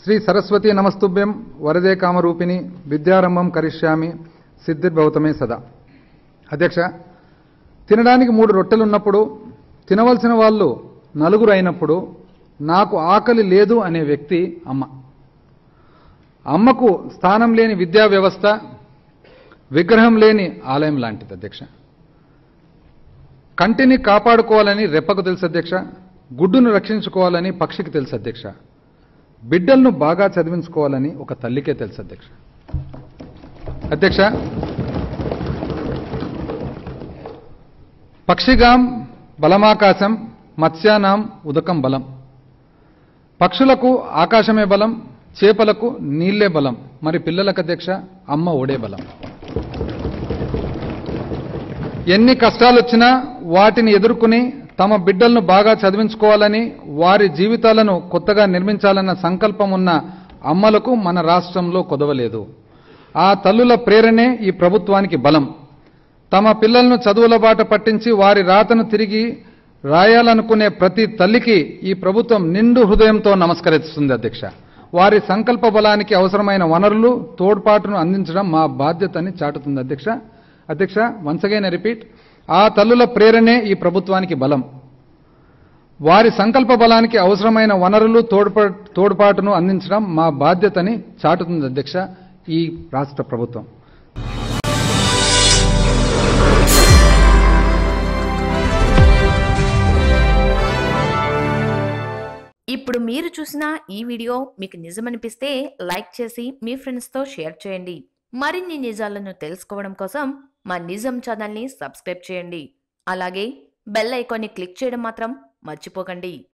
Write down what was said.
శ్రీ సరస్వతి నమస్తుభ్యం వరదే కామరూపిణి విద్యారంభం కరిష్యామి సిద్ధిర్భవతమే సదా అధ్యక్ష తినడానికి మూడు రొట్టెలు ఉన్నప్పుడు తినవలసిన వాళ్ళు నలుగురు అయినప్పుడు నాకు ఆకలి లేదు అనే వ్యక్తి అమ్మ అమ్మకు స్థానం లేని విద్యా వ్యవస్థ విగ్రహం లేని ఆలయం లాంటిది అధ్యక్ష కంటిని కాపాడుకోవాలని రెప్పకు తెలుసు అధ్యక్ష గుడ్డును రక్షించుకోవాలని పక్షికి తెలుసు అధ్యక్ష బిడ్డలను బాగా చదివించుకోవాలని ఒక తల్లికే తెలుసు అధ్యక్ష అధ్యక్ష పక్షిగాం బలమాకాశం మత్స్యానాం ఉదకం బలం పక్షులకు ఆకాశమే బలం చేపలకు నీళ్లే బలం మరి పిల్లలకు అధ్యక్ష అమ్మ ఓడే బలం ఎన్ని కష్టాలు వచ్చినా వాటిని ఎదుర్కొని తమ బిడ్డలను బాగా చదివించుకోవాలని వారి జీవితాలను కొత్తగా నిర్మించాలన్న సంకల్పం ఉన్న అమ్మలకు మన రాష్ట్రంలో కొదవలేదు ఆ తల్లుల ప్రేరణే ఈ ప్రభుత్వానికి బలం తమ పిల్లలను చదువుల బాట పట్టించి వారి రాతను తిరిగి రాయాలనుకునే ప్రతి తల్లికి ఈ ప్రభుత్వం నిండు హృదయంతో నమస్కరిస్తుంది అధ్యక్ష వారి సంకల్ప బలానికి అవసరమైన వనరులు తోడ్పాటును అందించడం మా బాధ్యతని చాటుతుంది అధ్యక్ష అధ్యక్ష వన్స్ అగైన్ రిపీట్ ఆ తల్లుల ప్రేరణే ఈ ప్రభుత్వానికి బలం వారి సంకల్ప బలానికి అవసరమైన వనరులు తోడ్పా తోడ్పాటును అందించడం మా బాధ్యతని చాటుతుంది అధ్యక్ష ఈ రాష్ట్ర ప్రభుత్వం ఇప్పుడు మీరు చూసిన ఈ వీడియో మీకు నిజమనిపిస్తే లైక్ చేసి మీ ఫ్రెండ్స్తో షేర్ చేయండి మరిన్ని నిజాలను తెలుసుకోవడం కోసం మా నిజం ఛానల్ని సబ్స్క్రైబ్ చేయండి అలాగే బెల్ ఐకాన్ని క్లిక్ చేయడం మాత్రం మర్చిపోకండి